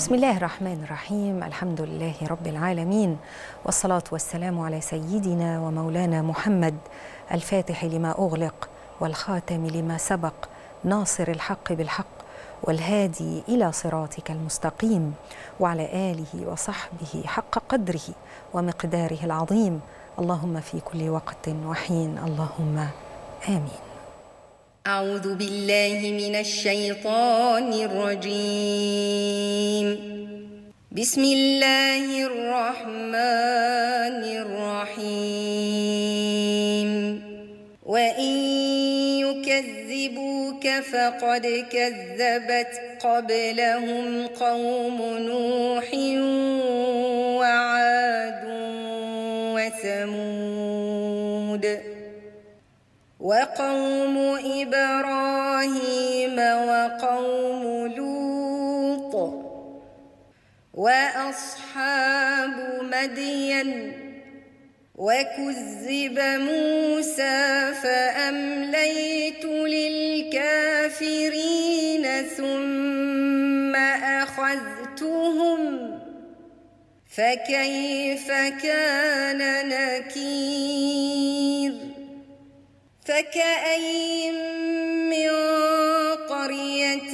بسم الله الرحمن الرحيم الحمد لله رب العالمين والصلاة والسلام على سيدنا ومولانا محمد الفاتح لما أغلق والخاتم لما سبق ناصر الحق بالحق والهادي إلى صراطك المستقيم وعلى آله وصحبه حق قدره ومقداره العظيم اللهم في كل وقت وحين اللهم آمين أعوذ بالله من الشيطان الرجيم بسم الله الرحمن الرحيم وإن يكذبوك فقد كذبت قبلهم قوم نوح وعاد وثمود وقوم إبراهيم وقوم لوط وأصحاب مدين وكذب موسى فأمليت للكافرين ثم أخذتهم فكيف كان نكير فكأي من قرية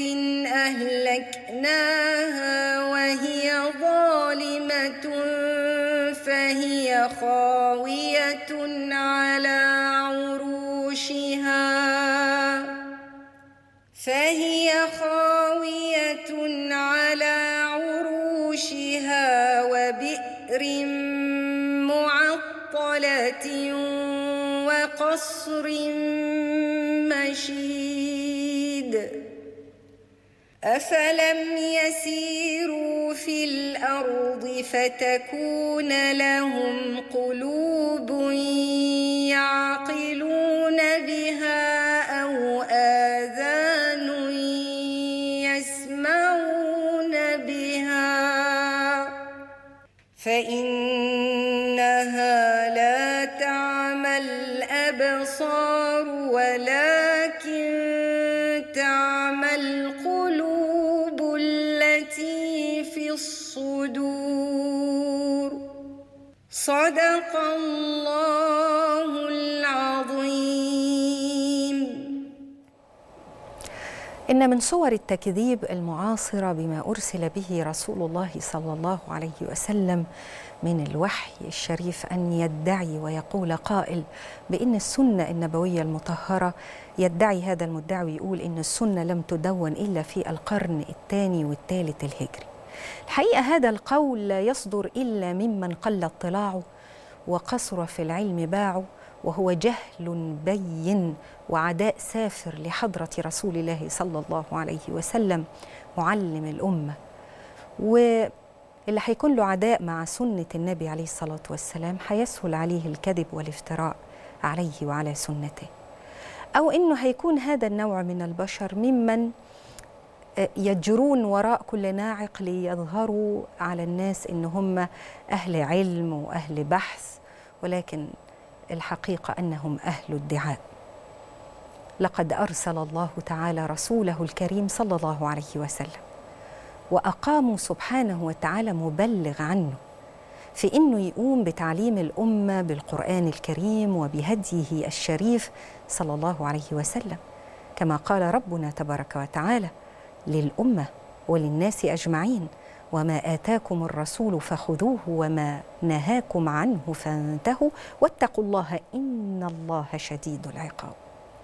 أهلكناها وهي ظالمة فهي خاوية على عروشها فهي خاوية على عروشها وبئر معطلة وقصر مشيد أفلم يسيروا في الأرض فتكون لهم قلوب يعقلون بها أو آذان يسمعون بها فإنها لا تعمى الأبصار ولكن تعمى القلوب التي في الصدور صدق الله العظيم إن من صور التكذيب المعاصرة بما أرسل به رسول الله صلى الله عليه وسلم من الوحي الشريف أن يدعي ويقول قائل بأن السنة النبوية المطهرة يدعي هذا المدعي يقول إن السنة لم تدون إلا في القرن الثاني والثالث الهجري الحقيقة هذا القول لا يصدر إلا ممن قل اطلاعه وقصر في العلم باعه وهو جهل بين وعداء سافر لحضرة رسول الله صلى الله عليه وسلم معلم الأمة واللي هيكون له عداء مع سنة النبي عليه الصلاة والسلام هيسهل عليه الكذب والافتراء عليه وعلى سنته أو إنه هيكون هذا النوع من البشر ممن يجرون وراء كل ناعق ليظهروا على الناس إن هم أهل علم وأهل بحث ولكن الحقيقة أنهم أهل ادعاء لقد أرسل الله تعالى رسوله الكريم صلى الله عليه وسلم وأقاموا سبحانه وتعالى مبلغ عنه في أنه يقوم بتعليم الأمة بالقرآن الكريم وبهديه الشريف صلى الله عليه وسلم كما قال ربنا تبارك وتعالى للأمة وللناس أجمعين وما آتاكم الرسول فخذوه وما نهاكم عنه فانتهوا واتقوا الله إن الله شديد العقاب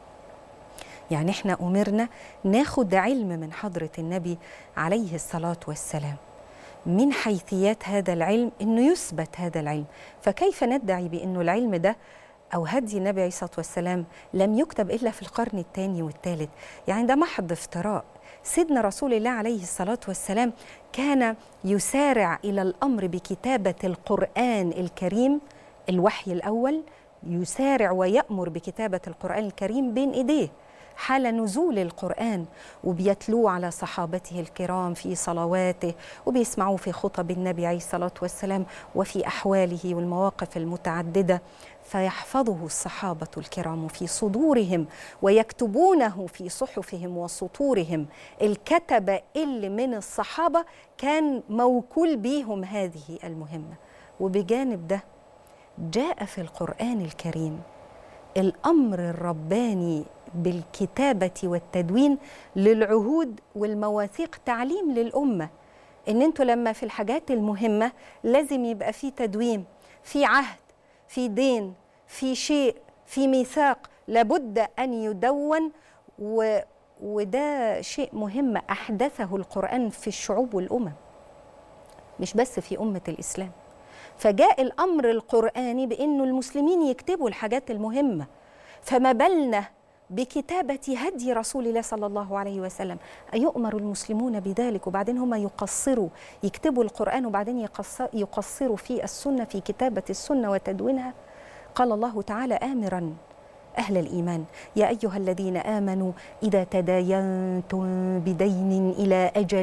يعني احنا أمرنا ناخد علم من حضرة النبي عليه الصلاة والسلام من حيثيات هذا العلم انه يثبت هذا العلم فكيف ندعي بانه العلم ده او هدي النبي عليه الصلاه والسلام لم يكتب الا في القرن الثاني والثالث يعني ده محض افتراء سيدنا رسول الله عليه الصلاه والسلام كان يسارع الى الامر بكتابه القران الكريم الوحي الاول يسارع ويامر بكتابه القران الكريم بين ايديه حال نزول القرآن وبيتلوه على صحابته الكرام في صلواته وبيسمعوه في خطب النبي عليه الصلاة والسلام وفي أحواله والمواقف المتعددة فيحفظه الصحابة الكرام في صدورهم ويكتبونه في صحفهم وسطورهم الكتبة اللي من الصحابة كان موكول بيهم هذه المهمة وبجانب ده جاء في القرآن الكريم الأمر الرباني بالكتابة والتدوين للعهود والمواثيق تعليم للأمة إن أنتوا لما في الحاجات المهمة لازم يبقى في تدوين في عهد في دين في شيء في ميثاق لابد أن يدون و وده شيء مهم أحدثه القرآن في الشعوب والأمم مش بس في أمة الإسلام فجاء الأمر القرآني بأنه المسلمين يكتبوا الحاجات المهمة فما بالنا بكتابة هدي رسول الله صلى الله عليه وسلم أيؤمر المسلمون بذلك وبعدين هم يقصروا يكتبوا القرآن وبعدين يقصروا في السنة في كتابة السنة وتدوينها قال الله تعالى آمرا أهل الإيمان يا أيها الذين آمنوا إذا تداينتم بدين إلى أجل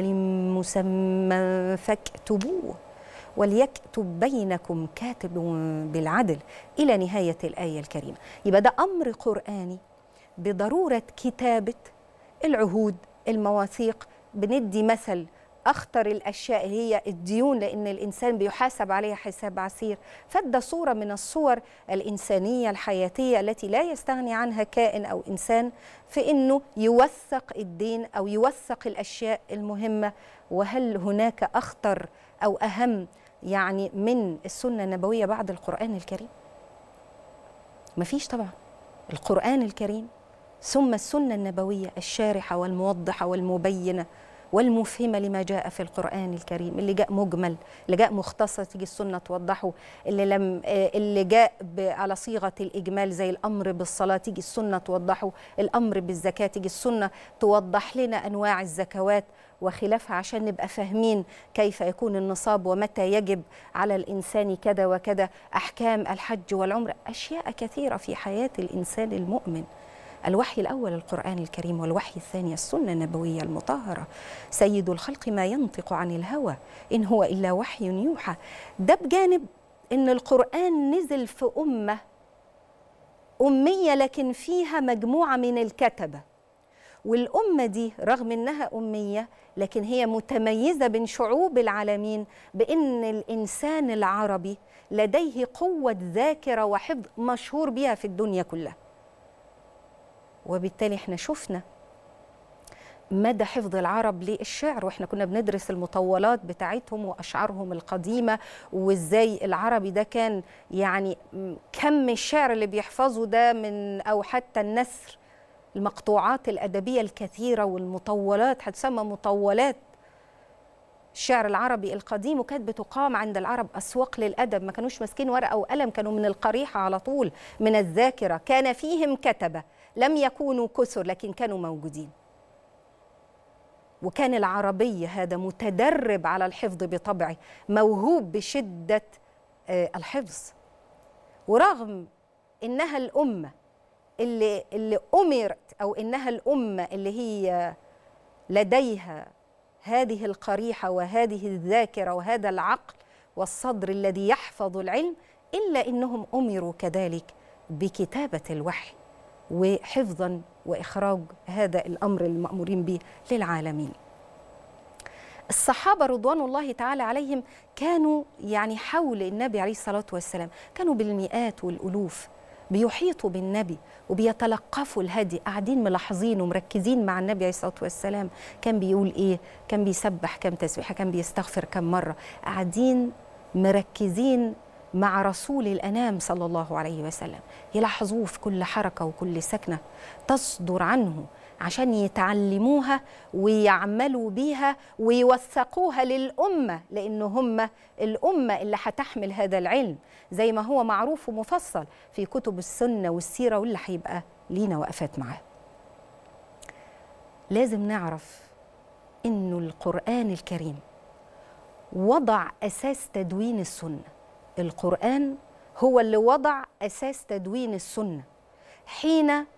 مسمى فاكتبوه وليكتب بينكم كاتب بالعدل إلى نهاية الآية الكريمة يبقى ده أمر قرآني بضرورة كتابة العهود المواثيق بندي مثل أخطر الأشياء هي الديون لأن الإنسان بيحاسب عليها حساب عسير فده صورة من الصور الإنسانية الحياتية التي لا يستغني عنها كائن أو إنسان في أنه يوثق الدين أو يوثق الأشياء المهمة وهل هناك أخطر أو أهم يعني من السنة النبوية بعد القرآن الكريم مفيش طبعا القرآن الكريم ثم السنة النبوية الشارحة والموضحة والمبينة والمفهمة لما جاء في القرآن الكريم اللي جاء مجمل اللي جاء مختصر تيجي السنة توضحه اللي لم اللي جاء على صيغة الإجمال زي الأمر بالصلاة تيجي السنة توضحه الأمر بالزكاة تيجي السنة توضح لنا أنواع الزكوات وخلافها عشان نبقى فاهمين كيف يكون النصاب ومتى يجب على الإنسان كذا وكذا أحكام الحج والعمرة أشياء كثيرة في حياة الإنسان المؤمن الوحي الأول القرآن الكريم والوحي الثاني السنة النبوية المطهرة سيد الخلق ما ينطق عن الهوى إن هو إلا وحي يوحى ده بجانب إن القرآن نزل في أمة أمية لكن فيها مجموعة من الكتبة والأمة دي رغم إنها أمية لكن هي متميزة بين شعوب العالمين بأن الإنسان العربي لديه قوة ذاكرة وحفظ مشهور بها في الدنيا كلها وبالتالي احنا شفنا مدى حفظ العرب للشعر واحنا كنا بندرس المطولات بتاعتهم واشعارهم القديمه وازاي العربي ده كان يعني كم الشعر اللي بيحفظه ده من او حتى النثر المقطوعات الادبيه الكثيره والمطولات هتسمى مطولات الشعر العربي القديم وكانت بتقام عند العرب اسواق للادب ما كانوش ماسكين ورقه وقلم كانوا من القريحه على طول من الذاكره كان فيهم كتبه لم يكونوا كثر لكن كانوا موجودين وكان العربي هذا متدرب على الحفظ بطبعه موهوب بشده الحفظ ورغم انها الامه اللي اللي امرت او انها الامه اللي هي لديها هذه القريحه وهذه الذاكره وهذا العقل والصدر الذي يحفظ العلم الا انهم امروا كذلك بكتابه الوحي وحفظا واخراج هذا الامر المامورين به للعالمين. الصحابه رضوان الله تعالى عليهم كانوا يعني حول النبي عليه الصلاه والسلام، كانوا بالمئات والالوف بيحيطوا بالنبي وبيتلقفوا الهدي قاعدين ملاحظين ومركزين مع النبي عليه الصلاه والسلام كان بيقول ايه كان بيسبح كم تسبيحه كان بيستغفر كم مره قاعدين مركزين مع رسول الانام صلى الله عليه وسلم يلاحظوه في كل حركه وكل سكنه تصدر عنه عشان يتعلموها ويعملوا بيها ويوثقوها للامه لان هم الامه اللي هتحمل هذا العلم زي ما هو معروف ومفصل في كتب السنه والسيره واللي هيبقى لينا وقفات معاه. لازم نعرف انه القران الكريم وضع اساس تدوين السنه. القران هو اللي وضع اساس تدوين السنه حين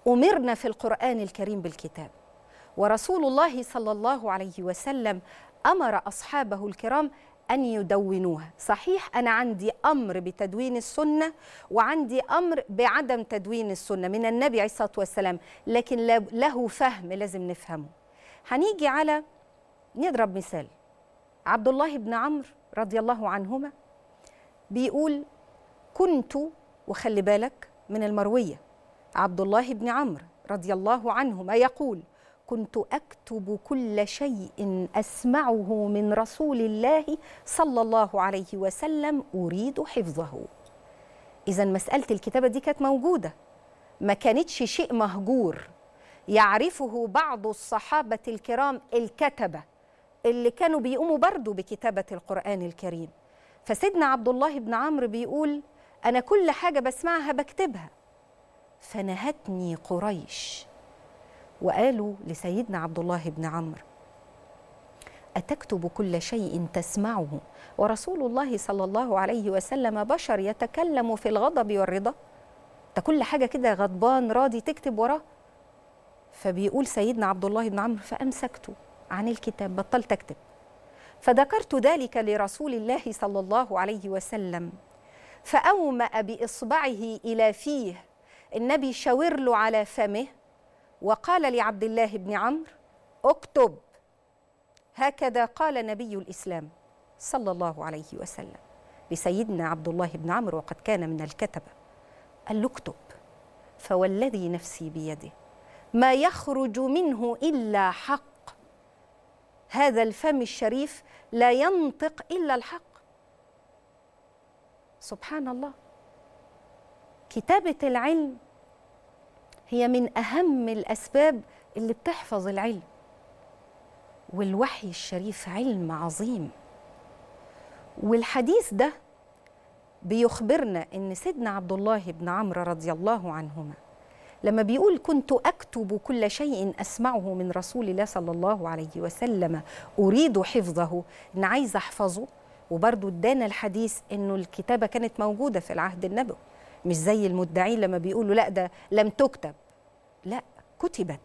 امرنا في القران الكريم بالكتاب ورسول الله صلى الله عليه وسلم امر اصحابه الكرام ان يدونوها صحيح انا عندي امر بتدوين السنه وعندي امر بعدم تدوين السنه من النبي عليه الصلاه والسلام لكن له فهم لازم نفهمه هنيجي على نضرب مثال عبد الله بن عمرو رضي الله عنهما بيقول كنت وخلي بالك من المرويه عبد الله بن عمرو رضي الله عنهما يقول كنت اكتب كل شيء اسمعه من رسول الله صلى الله عليه وسلم اريد حفظه اذا مساله الكتابه دي كانت موجوده ما كانتش شيء مهجور يعرفه بعض الصحابه الكرام الكتبه اللي كانوا بيقوموا برضه بكتابه القران الكريم فسيدنا عبد الله بن عمرو بيقول انا كل حاجه بسمعها بكتبها فنهتني قريش وقالوا لسيدنا عبد الله بن عمرو أتكتب كل شيء تسمعه ورسول الله صلى الله عليه وسلم بشر يتكلم في الغضب والرضا ده كل حاجة كده غضبان راضي تكتب وراه فبيقول سيدنا عبد الله بن عمرو فأمسكت عن الكتاب بطلت أكتب فذكرت ذلك لرسول الله صلى الله عليه وسلم فأومأ بإصبعه إلى فيه النبي شاور له على فمه وقال لعبد الله بن عمرو اكتب هكذا قال نبي الاسلام صلى الله عليه وسلم لسيدنا عبد الله بن عمرو وقد كان من الكتبه قال له اكتب فوالذي نفسي بيده ما يخرج منه الا حق هذا الفم الشريف لا ينطق الا الحق سبحان الله كتابه العلم هي من اهم الاسباب اللي بتحفظ العلم والوحي الشريف علم عظيم والحديث ده بيخبرنا ان سيدنا عبد الله بن عمرو رضي الله عنهما لما بيقول كنت اكتب كل شيء اسمعه من رسول الله صلى الله عليه وسلم اريد حفظه ان عايز احفظه وبرضه ادانا الحديث انه الكتابه كانت موجوده في العهد النبوي مش زي المدعين لما بيقولوا لا ده لم تكتب لا كتبت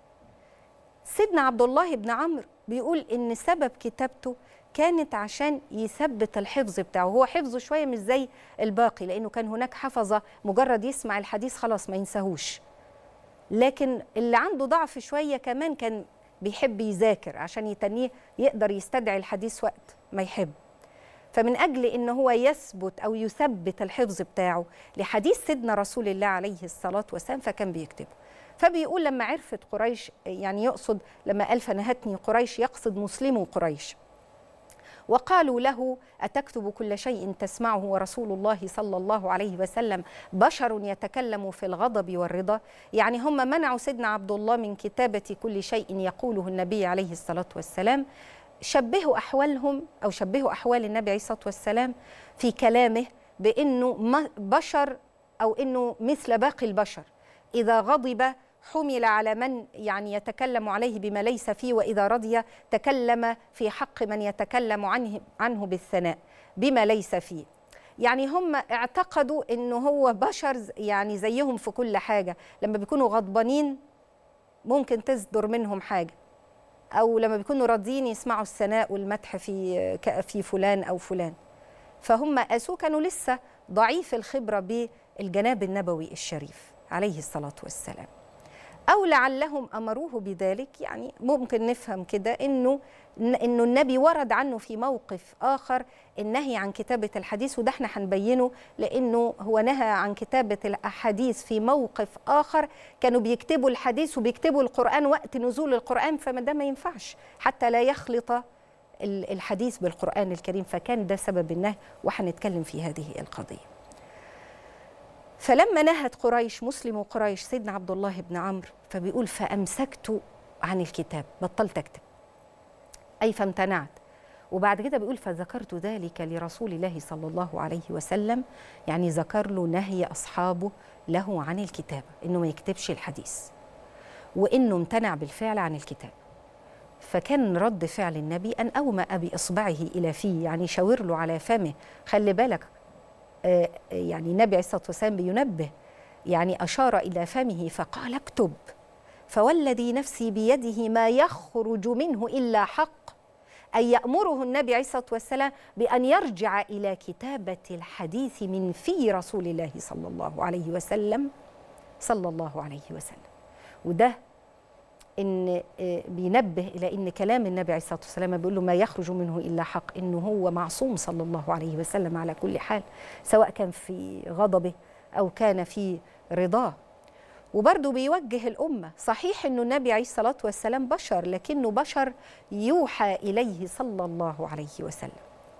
سيدنا عبد الله بن عمرو بيقول ان سبب كتابته كانت عشان يثبت الحفظ بتاعه هو حفظه شويه مش زي الباقي لانه كان هناك حفظه مجرد يسمع الحديث خلاص ما ينساهوش لكن اللي عنده ضعف شويه كمان كان بيحب يذاكر عشان يتنيه يقدر يستدعي الحديث وقت ما يحب فمن اجل ان هو يثبت او يثبت الحفظ بتاعه لحديث سيدنا رسول الله عليه الصلاه والسلام فكان بيكتبه فبيقول لما عرفت قريش يعني يقصد لما قال فنهتني قريش يقصد مسلم قريش وقالوا له أتكتب كل شيء تسمعه ورسول الله صلى الله عليه وسلم بشر يتكلم في الغضب والرضا يعني هم منعوا سيدنا عبد الله من كتابة كل شيء يقوله النبي عليه الصلاة والسلام شبهوا أحوالهم أو شبهوا أحوال النبي عليه الصلاة والسلام في كلامه بأنه بشر أو أنه مثل باقي البشر إذا غضب حمل على من يعني يتكلم عليه بما ليس فيه واذا رضي تكلم في حق من يتكلم عنه عنه بالثناء بما ليس فيه يعني هم اعتقدوا انه هو بشر يعني زيهم في كل حاجه لما بيكونوا غضبانين ممكن تصدر منهم حاجه او لما بيكونوا راضيين يسمعوا الثناء والمدح في في فلان او فلان فهم قاسوه كانوا لسه ضعيف الخبره بالجناب النبوي الشريف عليه الصلاه والسلام او لعلهم امروه بذلك يعني ممكن نفهم كده انه انه النبي ورد عنه في موقف اخر النهي عن كتابه الحديث وده احنا هنبينه لانه هو نهى عن كتابه الاحاديث في موقف اخر كانوا بيكتبوا الحديث وبيكتبوا القران وقت نزول القران فما ده ما ينفعش حتى لا يخلط الحديث بالقران الكريم فكان ده سبب النهي وهنتكلم في هذه القضيه فلما نهت قريش مسلم قريش سيدنا عبد الله بن عمرو فبيقول فامسكت عن الكتاب بطلت اكتب اي فامتنعت وبعد كده بيقول فذكرت ذلك لرسول الله صلى الله عليه وسلم يعني ذكر له نهي اصحابه له عن الكتابه انه ما يكتبش الحديث وانه امتنع بالفعل عن الكتاب فكان رد فعل النبي ان اومأ باصبعه الى فيه يعني شاور له على فمه خلي بالك يعني النبي عليه الصلاه والسلام بينبه يعني اشار الى فمه فقال اكتب فوالذي نفسي بيده ما يخرج منه الا حق أن يأمره النبي عليه الصلاة والسلام بأن يرجع إلى كتابة الحديث من في رسول الله صلى الله عليه وسلم صلى الله عليه وسلم وده ان بينبه الى ان كلام النبي عليه الصلاه والسلام بيقول له ما يخرج منه الا حق انه هو معصوم صلى الله عليه وسلم على كل حال سواء كان في غضبه او كان في رضاه وبرضه بيوجه الأمة صحيح أنه النبي عليه الصلاة والسلام بشر لكنه بشر يوحى إليه صلى الله عليه وسلم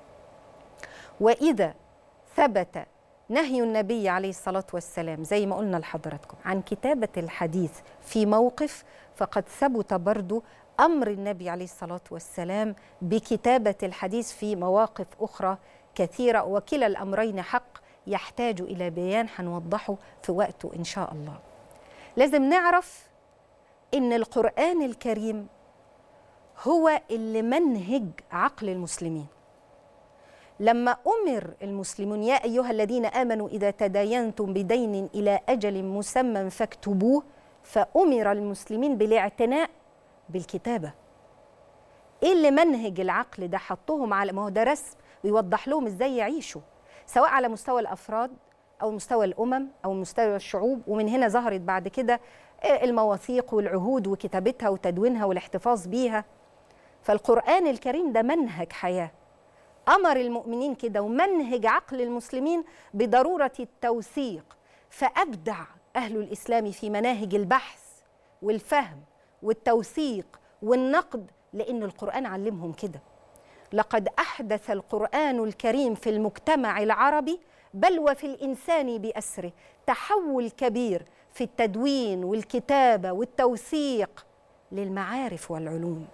وإذا ثبت نهي النبي عليه الصلاة والسلام زي ما قلنا لحضراتكم عن كتابة الحديث في موقف فقد ثبت برضو أمر النبي عليه الصلاة والسلام بكتابة الحديث في مواقف أخرى كثيرة وكلا الأمرين حق يحتاج إلى بيان هنوضحه في وقته إن شاء الله لازم نعرف ان القران الكريم هو اللي منهج عقل المسلمين لما امر المسلمون يا ايها الذين امنوا اذا تداينتم بدين الى اجل مسمى فاكتبوه فامر المسلمين بالاعتناء بالكتابه ايه اللي منهج العقل ده حطهم على ما هو ده رسم ويوضح لهم ازاي يعيشوا سواء على مستوى الافراد او مستوى الامم او مستوى الشعوب ومن هنا ظهرت بعد كده المواثيق والعهود وكتابتها وتدوينها والاحتفاظ بيها فالقران الكريم ده منهج حياه امر المؤمنين كده ومنهج عقل المسلمين بضروره التوثيق فابدع اهل الاسلام في مناهج البحث والفهم والتوثيق والنقد لان القران علمهم كده لقد احدث القران الكريم في المجتمع العربي بل وفي الانسان باسره تحول كبير في التدوين والكتابه والتوثيق للمعارف والعلوم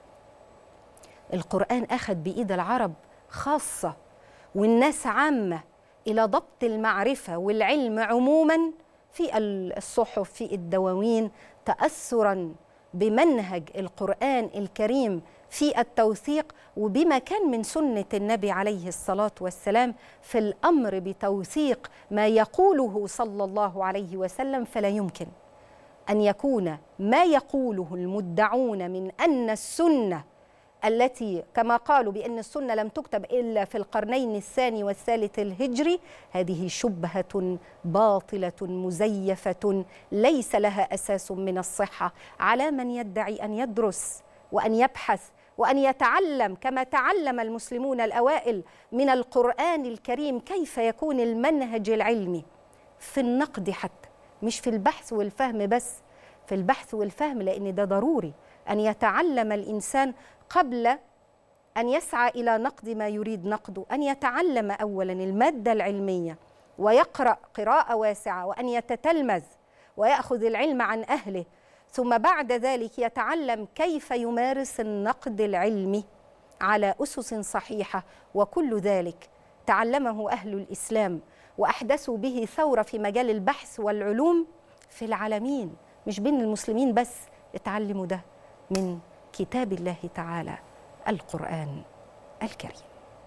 القران اخذ بايد العرب خاصه والناس عامه الى ضبط المعرفه والعلم عموما في الصحف في الدواوين تاثرا بمنهج القران الكريم في التوثيق وبما كان من سنه النبي عليه الصلاه والسلام في الامر بتوثيق ما يقوله صلى الله عليه وسلم فلا يمكن ان يكون ما يقوله المدعون من ان السنه التي كما قالوا بان السنه لم تكتب الا في القرنين الثاني والثالث الهجري هذه شبهه باطله مزيفه ليس لها اساس من الصحه على من يدعي ان يدرس وان يبحث وان يتعلم كما تعلم المسلمون الاوائل من القران الكريم كيف يكون المنهج العلمي في النقد حتى مش في البحث والفهم بس في البحث والفهم لان ده ضروري ان يتعلم الانسان قبل ان يسعى الى نقد ما يريد نقده ان يتعلم اولا الماده العلميه ويقرا قراءه واسعه وان يتتلمذ وياخذ العلم عن اهله ثم بعد ذلك يتعلم كيف يمارس النقد العلمي على اسس صحيحه وكل ذلك تعلمه اهل الاسلام واحدثوا به ثوره في مجال البحث والعلوم في العالمين مش بين المسلمين بس اتعلموا ده من كتاب الله تعالى القران الكريم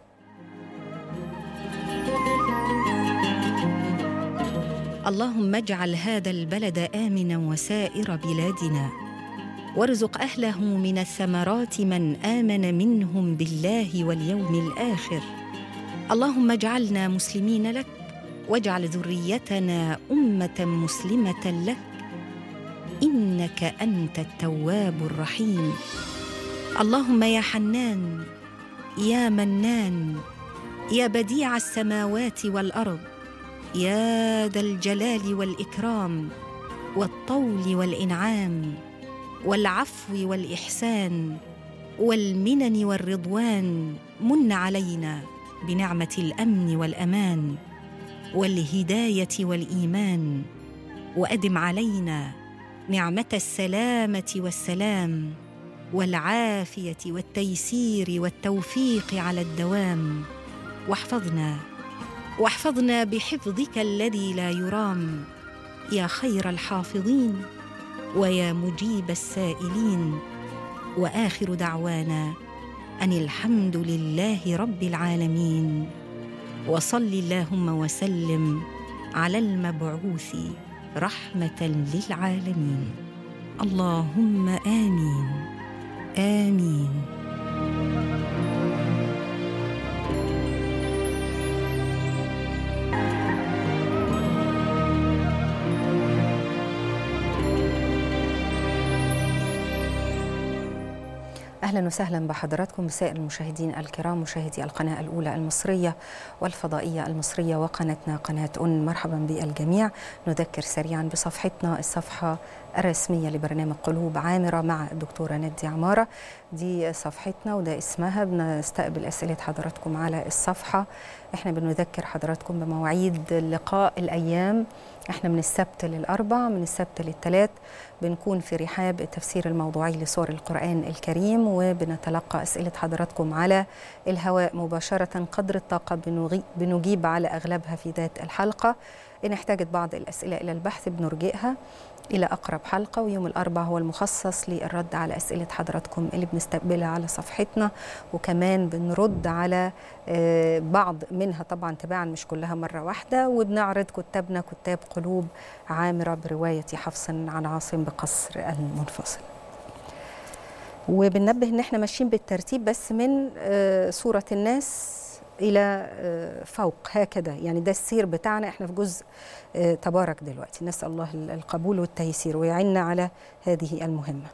اللهم اجعل هذا البلد امنا وسائر بلادنا وارزق اهله من الثمرات من امن منهم بالله واليوم الاخر اللهم اجعلنا مسلمين لك واجعل ذريتنا امه مسلمه لك انك انت التواب الرحيم اللهم يا حنان يا منان يا بديع السماوات والارض يا ذا الجلال والاكرام والطول والانعام والعفو والاحسان والمنن والرضوان من علينا بنعمه الامن والامان والهدايه والايمان وادم علينا نعمه السلامه والسلام والعافيه والتيسير والتوفيق على الدوام واحفظنا واحفظنا بحفظك الذي لا يرام يا خير الحافظين ويا مجيب السائلين واخر دعوانا ان الحمد لله رب العالمين وصل اللهم وسلم على المبعوث رحمه للعالمين اللهم امين امين اهلا وسهلا بحضراتكم بسائر المشاهدين الكرام مشاهدي القناه الاولى المصريه والفضائيه المصريه وقناتنا قناه أن مرحبا بالجميع نذكر سريعا بصفحتنا الصفحه الرسميه لبرنامج قلوب عامره مع الدكتوره ندي عماره دي صفحتنا وده اسمها بنستقبل اسئله حضراتكم على الصفحه احنا بنذكر حضراتكم بمواعيد اللقاء الايام احنا من السبت للاربع من السبت للثلاث بنكون في رحاب التفسير الموضوعي لسور القرآن الكريم وبنتلقى أسئلة حضراتكم على الهواء مباشرة قدر الطاقة بنجيب على أغلبها في ذات الحلقة إن احتاجت بعض الأسئلة إلى البحث بنرجئها إلى أقرب حلقة ويوم الأربعاء هو المخصص للرد على أسئلة حضراتكم اللي بنستقبلها على صفحتنا وكمان بنرد على بعض منها طبعا تباعا مش كلها مرة واحدة وبنعرض كتابنا كتاب قلوب عامرة برواية حفص عن عاصم بقصر المنفصل وبننبه ان احنا ماشيين بالترتيب بس من سورة الناس الى فوق هكذا يعني ده السير بتاعنا احنا في جزء تبارك دلوقتي نسال الله القبول والتيسير ويعيننا على هذه المهمه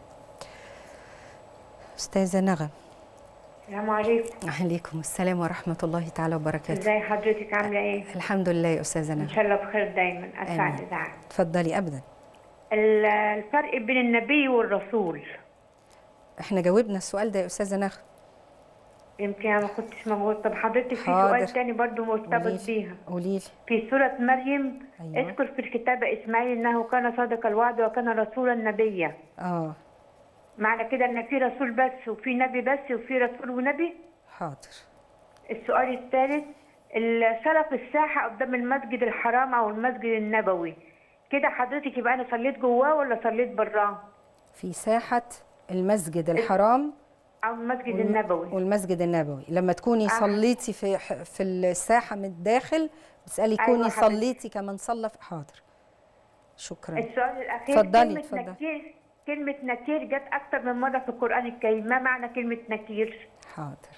استاذه نغم السلام عليكم عليكم السلام ورحمه الله تعالى وبركاته ازي حضرتك عامله ايه الحمد لله يا استاذه نغم ان شاء الله بخير دايما اسعد اذاعه اتفضلي ابدا الفرق بين النبي والرسول احنا جاوبنا السؤال ده يا استاذه نغم يمكن انا ما كنتش موجود طب حضرتك في حاضر. سؤال تاني برضو مرتبط بيها قولي لي في سورة مريم أيوة. اذكر في الكتاب اسماعيل انه كان صادق الوعد وكان رسولا نبيا اه معنى كده ان في رسول بس وفي نبي بس وفي رسول ونبي حاضر السؤال الثالث الصلاة في الساحة قدام المسجد الحرام او المسجد النبوي كده حضرتك يبقى انا صليت جواه ولا صليت براه في ساحه المسجد الحرام او المسجد النبوي والمسجد النبوي لما تكوني صليتي في في الساحه من الداخل بتسالي أيوة كوني حضرتك. صليتي كمان صلى في حاضر شكرا السؤال الاخير اتفضلي، كلمة اتفضلي. نكير كلمة نكير جت أكتر من مرة في القرآن الكريم، ما معنى كلمة نكير؟ حاضر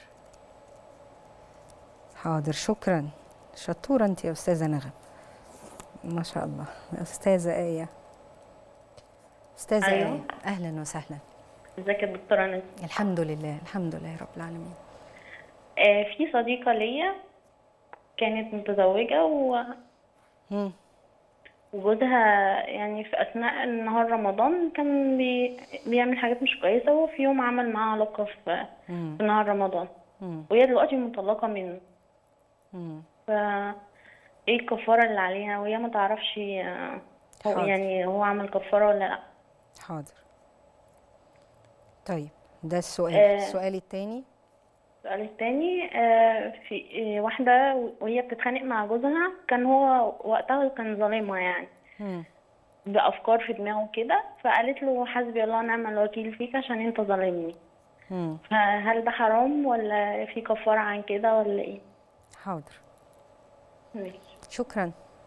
حاضر شكرا شطوره انت يا استاذه نغم ما شاء الله استاذه ايه استاذه أيوة. ايه اهلا وسهلا ازيك يا دكتورة نسمة الحمد لله الحمد لله رب العالمين آه في صديقة ليا كانت متزوجة و- مم. وجوزها يعني في أثناء نهار رمضان كان بي... بيعمل حاجات مش كويسة وفي يوم عمل معاها علاقة في... مم. في نهار رمضان مم. وهي دلوقتي مطلقة منه مم. ف ايه الكفارة اللي عليها وهي ما تعرفش آه، هو حاضر. يعني هو عمل كفارة ولا لأ حاضر طيب ده السؤال آه. السؤال الثاني السؤال التاني آه، في آه، واحدة وهي بتتخانق مع جوزها كان هو وقتها كان ظالمها يعني مم. بأفكار في دماغه كده فقالت له حسبي الله ونعم الوكيل فيك عشان انت ظالمني مم. فهل ده حرام ولا في كفارة عن كده ولا ايه؟ حاضر ماشي شكرا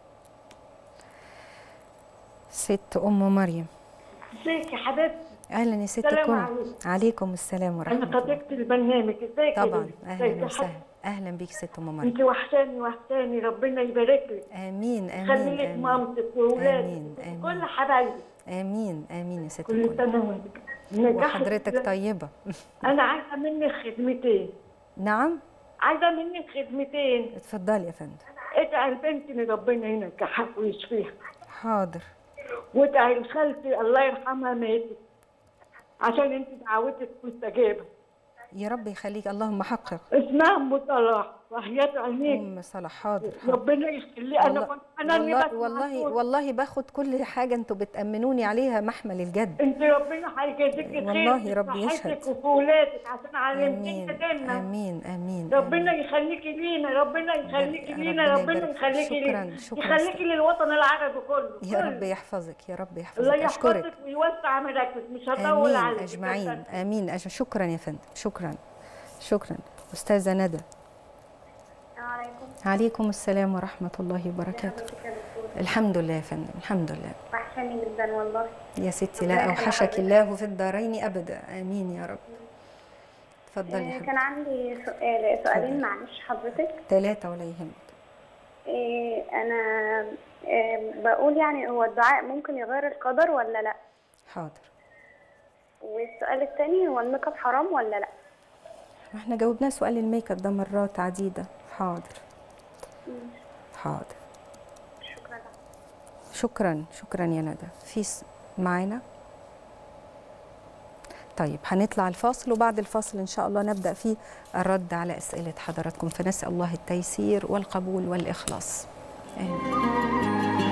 ست ام مريم ازيك يا حبيبتي اهلا يا ست السلام الكل عليكم. عليكم السلام ورحمه انا الله صديقة البرنامج ازيك يا طبعا بنتي؟ اهلا ازيك يا وسهلا حبيبتي؟ اهلا بيك ست ام مريم انت وحشاني وحشاني ربنا يبارك لك امين امين خلي لك امين مامتك واولادك آمين، آمين. كل حبايبي امين امين يا ست كل الكل سنه وانت نجحت وحضرتك كده. طيبه انا عايزه منك خدمتين نعم عايزه منك خدمتين اتفضلي يا فندم ادعي لبنتي ان ربنا ينجحها ويشفيها حاضر وادعي لخالتي الله يرحمها ماتت عشان انت دعوتك مستجابه يا رب يخليك اللهم حقق اسمها ام صلاح وحياة عينيك ام صلاح حاضر حاضر ربنا يخلي انا والله انا اللي والله بسمع والله, صوتك. والله باخد كل حاجه انتوا بتامنوني عليها محمل الجد انت ربنا هيجازيك خير والله في ربي يشهد. صحتك وفي ولادك عشان امين علمتينا ديننا امين امين ربنا آمين. يخليكي لينا ربنا يخليكي ربنا لينا ربنا يبارك فيك. يخليكي شكراً، لينا شكراً يخليكي للوطن العربي كله يا كله. رب يحفظك يا رب يحفظك الله اشكرك يحفظك ويوسع مراكز مش هطول امين عليك اجمعين امين أج... شكرا يا فندم شكرا شكرا استاذه ندى عليكم السلام ورحمه الله وبركاته الحمد لله يا فندم الحمد لله وحشاني جدا والله يا ستي ربنا لا يخلي اوحشك حضرتك. الله في الدارين ابدا امين يا رب اتفضلي يا آه، حبيبتي كان عندي سؤال سؤالين معلش حضرتك ثلاثة ولا يهمك آه، انا آه، بقول يعني هو الدعاء ممكن يغير القدر ولا لا حاضر والسؤال الثاني هو الميك اب حرام ولا لا ما احنا جاوبنا سؤال الميك اب ده مرات عديدة حاضر حاضر شكرا شكرا شكرا يا ندى في س- معانا طيب هنطلع الفاصل وبعد الفاصل ان شاء الله نبدا في الرد على اسئله حضراتكم فنسال الله التيسير والقبول والاخلاص آمين.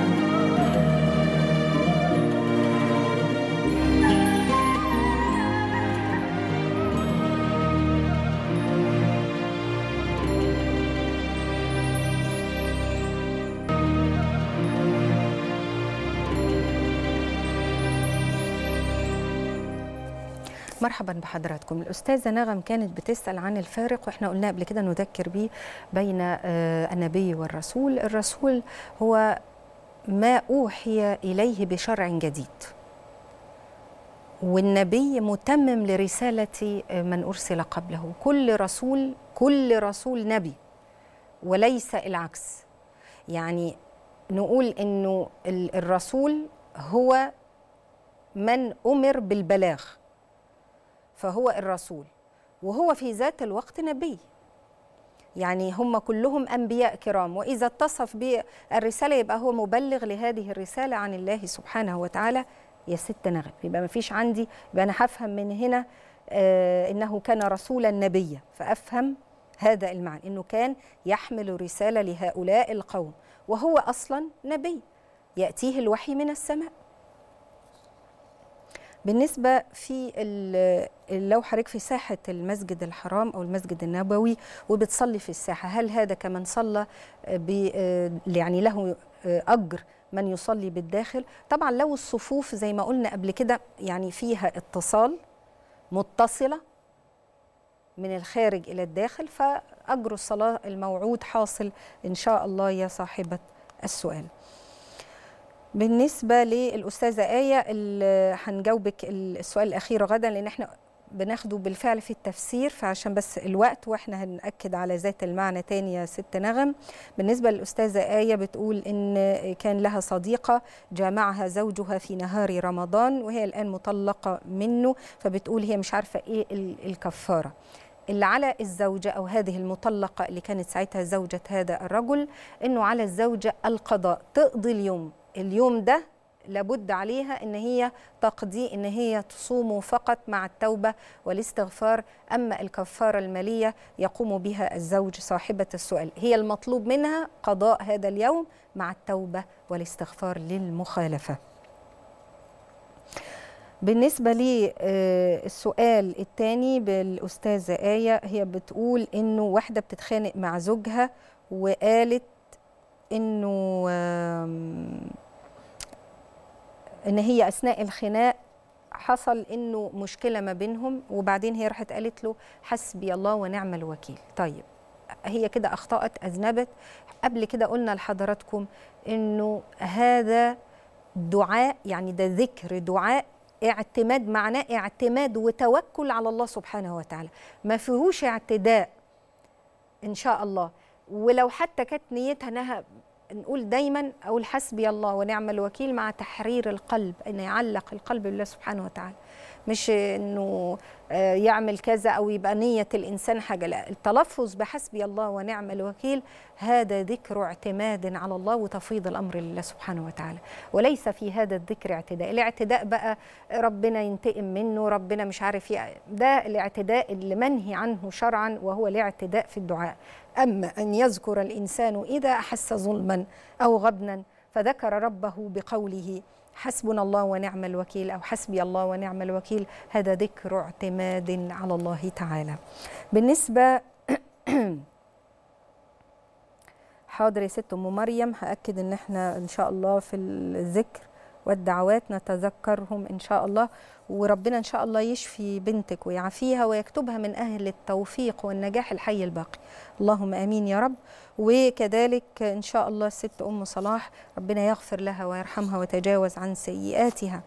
مرحبا بحضراتكم الأستاذة نغم كانت بتسأل عن الفارق وإحنا قلنا قبل كده نذكر به بين آه، النبي والرسول الرسول هو ما أوحي إليه بشرع جديد والنبي متمم لرسالة آه، من أرسل قبله كل رسول كل رسول نبي وليس العكس يعني نقول إنه ال- الرسول هو من أمر بالبلاغ فهو الرسول وهو في ذات الوقت نبي يعني هم كلهم انبياء كرام واذا اتصف بالرساله يبقى هو مبلغ لهذه الرساله عن الله سبحانه وتعالى يا ست نغم يبقى ما فيش عندي يبقى انا هفهم من هنا آه انه كان رسولا نبيا فافهم هذا المعنى انه كان يحمل رساله لهؤلاء القوم وهو اصلا نبي ياتيه الوحي من السماء بالنسبة في ال- لو حضرتك في ساحة المسجد الحرام أو المسجد النبوي وبتصلي في الساحة هل هذا كمن صلى ب يعني له أجر من يصلي بالداخل طبعا لو الصفوف زي ما قلنا قبل كده يعني فيها اتصال متصلة من الخارج إلى الداخل فأجر الصلاة الموعود حاصل إن شاء الله يا صاحبة السؤال بالنسبة للأستاذة آية اللي هنجاوبك السؤال الأخير غدا لأن احنا بناخده بالفعل في التفسير فعشان بس الوقت واحنا هنأكد على ذات المعنى تاني يا ست نغم بالنسبة للأستاذة آية بتقول إن كان لها صديقة جامعها زوجها في نهار رمضان وهي الآن مطلقة منه فبتقول هي مش عارفة إيه ال- الكفارة اللي على الزوجة أو هذه المطلقة اللي كانت ساعتها زوجة هذا الرجل إنه على الزوجة القضاء تقضي اليوم اليوم ده لابد عليها ان هي تقضي ان هي تصوم فقط مع التوبه والاستغفار اما الكفاره الماليه يقوم بها الزوج صاحبه السؤال هي المطلوب منها قضاء هذا اليوم مع التوبه والاستغفار للمخالفه بالنسبة للسؤال الثاني بالأستاذة آية هي بتقول إنه واحدة بتتخانق مع زوجها وقالت إنه آم، إن هي أثناء الخناق حصل إنه مشكلة ما بينهم وبعدين هي راحت قالت له حسبي الله ونعم الوكيل طيب هي كده أخطأت أذنبت قبل كده قلنا لحضراتكم إنه هذا دعاء يعني ده ذكر دعاء اعتماد معناه اعتماد وتوكل على الله سبحانه وتعالى ما فيهوش اعتداء ان شاء الله ولو حتى كانت نيتها انها نقول دايما اقول حسبي الله ونعم الوكيل مع تحرير القلب ان يعلق القلب بالله سبحانه وتعالى مش انه آه، يعمل كذا او يبقى نيه الانسان حاجه لا التلفظ بحسبي الله ونعم الوكيل هذا ذكر اعتماد على الله وتفويض الامر لله سبحانه وتعالى وليس في هذا الذكر اعتداء الاعتداء بقى ربنا ينتقم منه ربنا مش عارف ايه ده الاعتداء اللي منهي عنه شرعا وهو الاعتداء في الدعاء اما ان يذكر الانسان اذا احس ظلما او غبنا فذكر ربه بقوله حسبنا الله ونعم الوكيل او حسبي الله ونعم الوكيل هذا ذكر اعتماد على الله تعالى بالنسبه حاضر يا ست ام مريم هاكد ان احنا ان شاء الله في الذكر والدعوات نتذكرهم إن شاء الله وربنا إن شاء الله يشفي بنتك ويعافيها ويكتبها من أهل التوفيق والنجاح الحي الباقي اللهم آمين يا رب وكذلك إن شاء الله الست أم صلاح ربنا يغفر لها ويرحمها ويتجاوز عن سيئاتها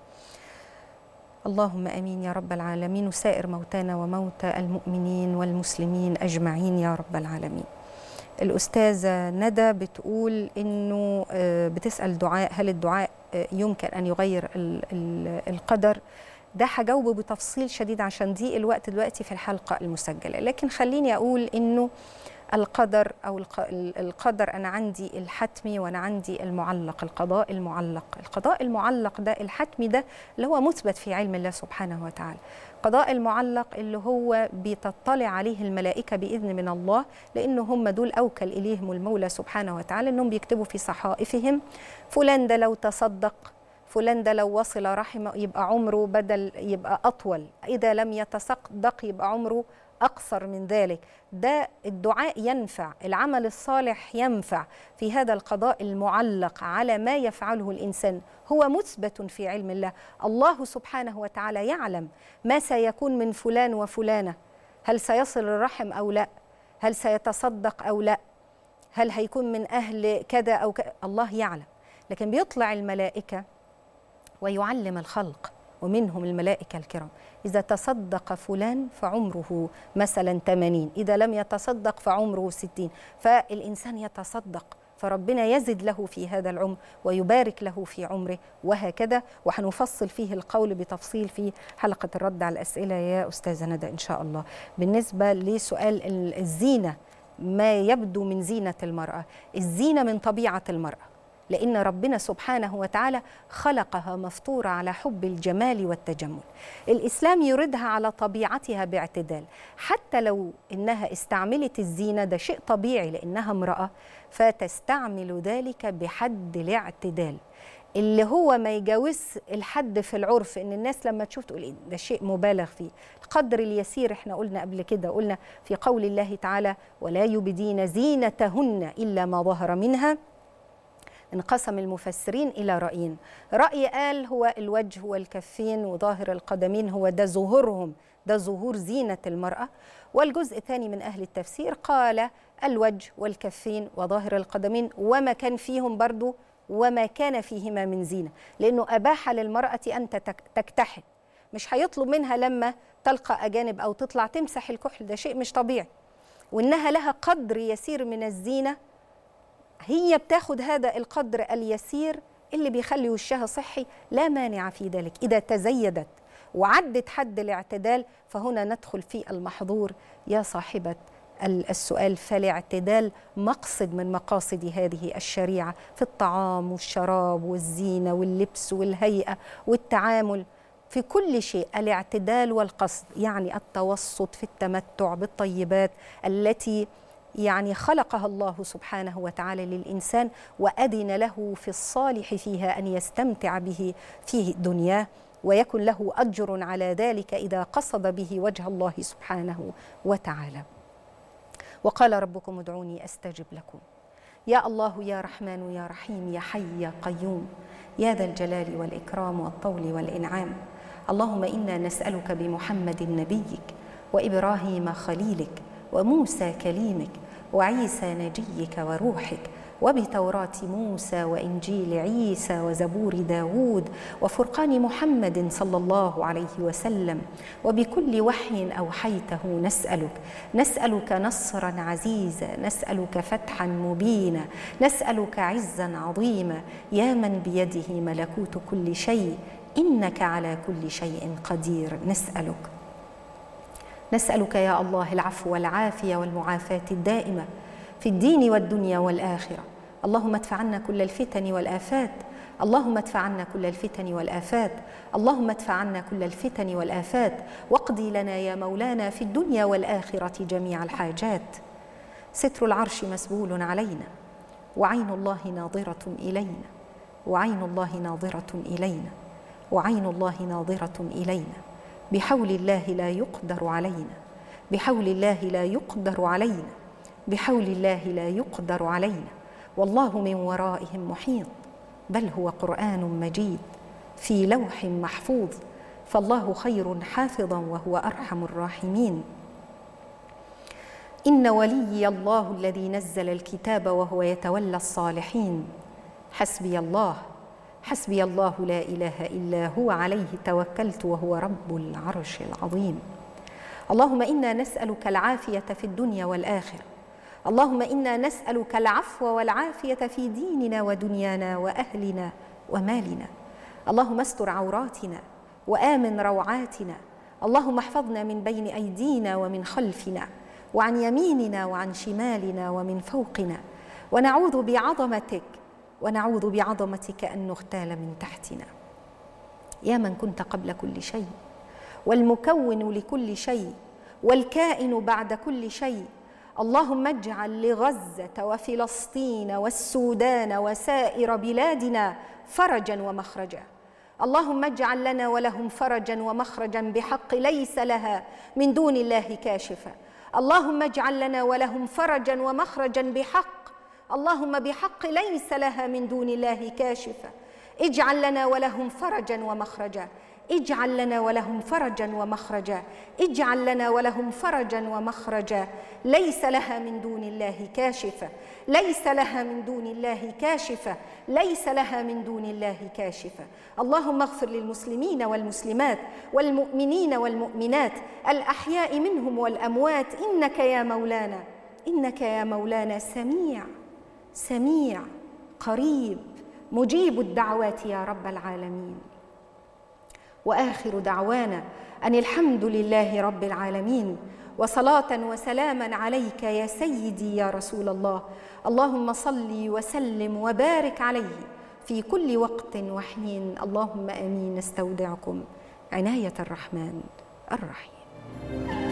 اللهم امين يا رب العالمين وسائر موتانا وموتى المؤمنين والمسلمين اجمعين يا رب العالمين. الاستاذه ندى بتقول انه آه، بتسال دعاء هل الدعاء آه، يمكن ان يغير ال- ال- القدر؟ ده هجاوبه بتفصيل شديد عشان ضيق الوقت دلوقتي في الحلقه المسجله، لكن خليني اقول انه القدر او الق- القدر انا عندي الحتمي وانا عندي المعلق القضاء المعلق القضاء المعلق ده الحتمي ده اللي هو مثبت في علم الله سبحانه وتعالى قضاء المعلق اللي هو بتطلع عليه الملائكه باذن من الله لانه هم دول اوكل اليهم المولى سبحانه وتعالى انهم بيكتبوا في صحائفهم فلان ده لو تصدق فلان ده لو وصل رحمه يبقى عمره بدل يبقى اطول اذا لم يتصدق يبقى عمره اقصر من ذلك ده الدعاء ينفع العمل الصالح ينفع في هذا القضاء المعلق على ما يفعله الانسان هو مثبت في علم الله الله سبحانه وتعالى يعلم ما سيكون من فلان وفلانه هل سيصل الرحم او لا هل سيتصدق او لا هل هيكون من اهل كذا او كذا الله يعلم لكن بيطلع الملائكه ويعلم الخلق ومنهم الملائكة الكرام إذا تصدق فلان فعمره مثلا 80 إذا لم يتصدق فعمره 60 فالإنسان يتصدق فربنا يزد له في هذا العمر ويبارك له في عمره وهكذا وحنفصل فيه القول بتفصيل في حلقة الرد على الأسئلة يا أستاذة ندى إن شاء الله بالنسبة لسؤال ال- الزينة ما يبدو من زينة المرأة الزينة من طبيعة المرأة لأن ربنا سبحانه وتعالى خلقها مفطورة على حب الجمال والتجمل الإسلام يريدها على طبيعتها باعتدال حتى لو إنها استعملت الزينة ده شيء طبيعي لأنها امرأة فتستعمل ذلك بحد الاعتدال اللي هو ما يجاوز الحد في العرف ان الناس لما تشوف تقول إيه ده شيء مبالغ فيه القدر اليسير احنا قلنا قبل كده قلنا في قول الله تعالى ولا يبدين زينتهن الا ما ظهر منها انقسم المفسرين إلى رأيين رأي قال هو الوجه والكفين وظاهر القدمين هو ده ظهورهم ده ظهور زينة المرأة والجزء الثاني من أهل التفسير قال الوجه والكفين وظاهر القدمين وما كان فيهم برضو وما كان فيهما من زينة لأنه أباح للمرأة أن تتك- تكتحل مش هيطلب منها لما تلقى أجانب أو تطلع تمسح الكحل ده شيء مش طبيعي وإنها لها قدر يسير من الزينة هي بتاخد هذا القدر اليسير اللي بيخلي وشها صحي لا مانع في ذلك إذا تزيدت وعدت حد الاعتدال فهنا ندخل في المحظور يا صاحبة ال- السؤال فالاعتدال مقصد من مقاصد هذه الشريعة في الطعام والشراب والزينة واللبس والهيئة والتعامل في كل شيء الاعتدال والقصد يعني التوسط في التمتع بالطيبات التي يعني خلقها الله سبحانه وتعالى للإنسان وأذن له في الصالح فيها أن يستمتع به في دنياه ويكن له أجر على ذلك إذا قصد به وجه الله سبحانه وتعالى وقال ربكم ادعوني أستجب لكم يا الله يا رحمن يا رحيم يا حي يا قيوم يا ذا الجلال والإكرام والطول والإنعام اللهم إنا نسألك بمحمد نبيك وإبراهيم خليلك وموسى كليمك وعيسى نجيك وروحك وبتوراة موسى وإنجيل عيسى وزبور داود وفرقان محمد صلى الله عليه وسلم وبكل وحي أوحيته نسألك نسألك نصرا عزيزا نسألك فتحا مبينا نسألك عزا عظيما يا من بيده ملكوت كل شيء إنك على كل شيء قدير نسألك نسألك يا الله العفو والعافية والمعافاة الدائمة في الدين والدنيا والآخرة اللهم ادفع عنا كل الفتن والآفات اللهم ادفع عنا كل الفتن والآفات اللهم ادفع عنا كل الفتن والآفات واقضي لنا يا مولانا في الدنيا والآخرة جميع الحاجات ستر العرش مسبول علينا وعين الله ناظرة إلينا وعين الله ناظرة إلينا وعين الله ناظرة إلينا بحول الله لا يقدر علينا بحول الله لا يقدر علينا بحول الله لا يقدر علينا والله من ورائهم محيط بل هو قرآن مجيد في لوح محفوظ فالله خير حافظا وهو ارحم الراحمين ان وليي الله الذي نزل الكتاب وهو يتولى الصالحين حسبي الله حسبي الله لا اله الا هو عليه توكلت وهو رب العرش العظيم اللهم انا نسالك العافيه في الدنيا والاخره اللهم انا نسالك العفو والعافيه في ديننا ودنيانا واهلنا ومالنا اللهم استر عوراتنا وامن روعاتنا اللهم احفظنا من بين ايدينا ومن خلفنا وعن يميننا وعن شمالنا ومن فوقنا ونعوذ بعظمتك ونعوذ بعظمتك ان نغتال من تحتنا يا من كنت قبل كل شيء والمكون لكل شيء والكائن بعد كل شيء اللهم اجعل لغزه وفلسطين والسودان وسائر بلادنا فرجا ومخرجا اللهم اجعل لنا ولهم فرجا ومخرجا بحق ليس لها من دون الله كاشفه اللهم اجعل لنا ولهم فرجا ومخرجا بحق اللهم بحق ليس لها من دون الله كاشفه اجعل لنا ولهم فرجا ومخرجا اجعل لنا ولهم فرجا ومخرجا اجعل لنا ولهم فرجا ومخرجا ليس لها من دون الله كاشفه ليس لها من دون الله كاشفه ليس لها من دون الله كاشفه اللهم اغفر للمسلمين والمسلمات والمؤمنين والمؤمنات الاحياء منهم والاموات انك يا مولانا انك يا مولانا سميع سميع قريب مجيب الدعوات يا رب العالمين واخر دعوانا ان الحمد لله رب العالمين وصلاه وسلاما عليك يا سيدي يا رسول الله اللهم صل وسلم وبارك عليه في كل وقت وحين اللهم امين نستودعكم عنايه الرحمن الرحيم